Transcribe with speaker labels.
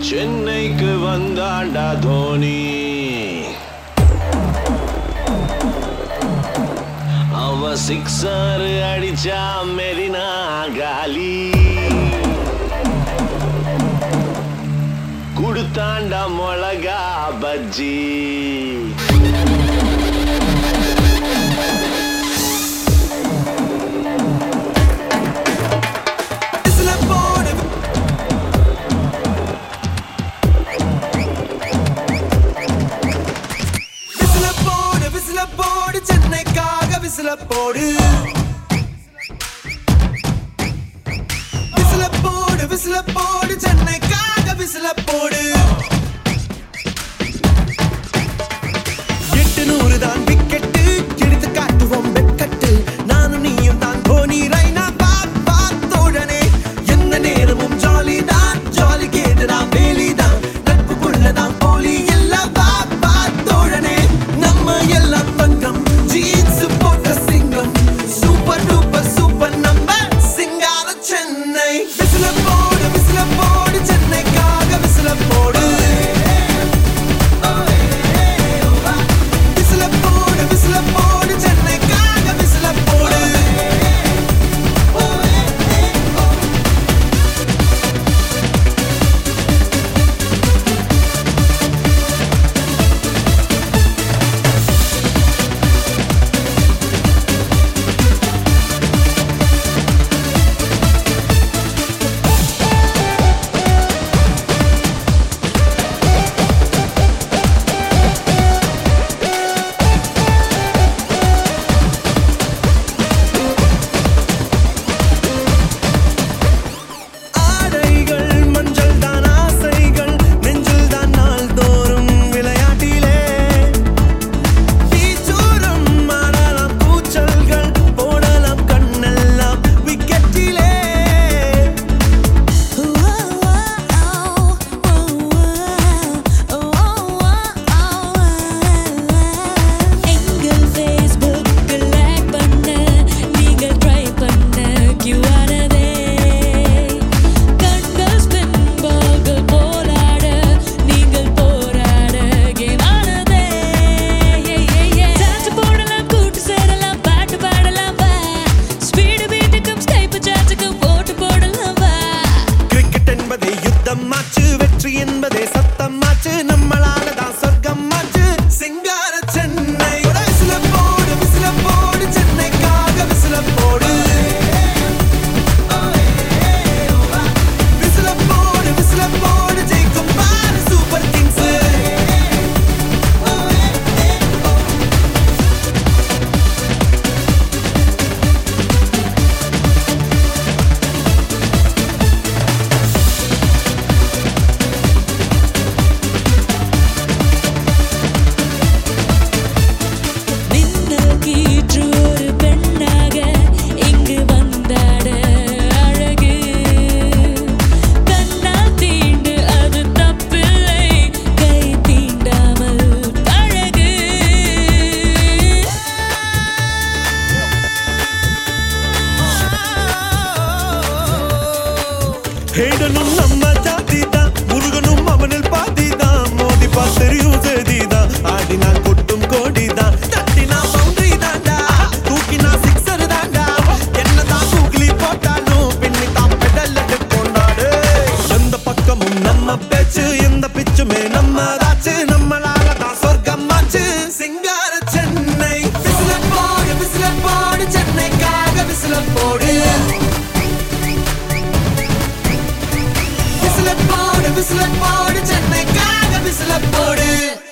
Speaker 1: சென்னைக்கு வந்தாண்டா தோனி அவன் சிக்ஸர் அடிச்சா மெரினா காலி குடுத்தாண்டா மிளகா பஜ்ஜி
Speaker 2: விசில போடு விசில போடு விசில போடு சென்னைக்காக விசில போடு விசில போடு விசில போடு சென்னைக்காக விசில போடு எட்டு நூறு தான் விக்கெட்டு எடுத்து காட்டுவோம் வெட்கட்டு நானும் நீயும் தான் தோனி ரைனா பாத் பாத் தோழனே எந்த நேரமும் ஜாலி தான் ஜாலி கேட்டுதான் வேலி தான் நட்புக்குள்ளதான் போலி எல்லாம் பாத் பாத் தோழனே நம்ம எல்லாம் தங்கம் ஜீன்ஸ் போட்ட சிங்கம் சூப்பர் டூப்பர் சூப்பர் நம்ம சிங்கார சென்னை விசில போடு விசில போடு சென்னைக்காக விசில போடு விசில போடு விசில போடு சென்னைக்காக விசில போடு ஆடைகள் மஞ்சள் தான் ஆசைகள் நெஞ்சில் தான் நாள்தோறும் விளையாட்டிலே தீச்சூரம் மாறலாம் கூச்சல்கள் போடலாம் கண்ணெல்லாம் விக்கெட்டிலே
Speaker 3: எங்கள் ஃபேஸ்புக்கில் லைக் பண்ண நீங்கள் ட்ரை பண்ண கியூஆரதே கண்கள் ஸ்பின் பால்கள் போராட நீங்கள் போராட கேம் ஆனதே டான்ஸ் போடலாம் கூட்டு சேரலாம் பாட்டு பாடலாம் வா ஸ்பீடு பீட்டுக்கும் ஸ்டைப்பு சான்ஸுக்கும் ஓட்டு போடலாம் வா
Speaker 2: கிரிக்கெட் என்பதே யுத்தம் மாச்சு வெற்றி என்பதே சத்தம் மாச்சு நம்மளால தான் சொர்க்கம் மாச்சு சிங்கார சென்னை விசில போடு விசில போடு சென்னைக்காக விசில போடு விசில போடு விசில போடு ஜெயிக்கும் பாரு சூப்பர் கிங்ஸ்
Speaker 3: மின்னல் கீற்று ஒரு பெண்ணாக இங்கு வந்தாட அழகு கண்ணால் தீண்டு அது தப்பில்லை கை தீண்டாமல் பழகு
Speaker 2: ஹேடனும் நம்ம ஜாதி தான் முருகனும் அவனில் பாதி தான் மோதி பார்த்தறியும் செய்தி தான் ஆடினா கொட்டும் கோடி தான் தட்டினா பவுண்டரி தாண்டா தூக்கினா சிக்ஸர் தாண்டா என்னதான் கூகுளி போட்டாலும் பின்னி தான் பெடல் கொண்டாடு எந்த பக்கமும் நம்ம பேச்சு எந்த பிச்சுமே நம்ம தாச்சு நம்மளால தான் சொர்க்கம் ஆச்சு சிங்கார சென்னை விசில போடு விசில போடு சென்னைக்காக விசில போடு விசில போடு விசில போடு சென்னைக்காக விசில போடு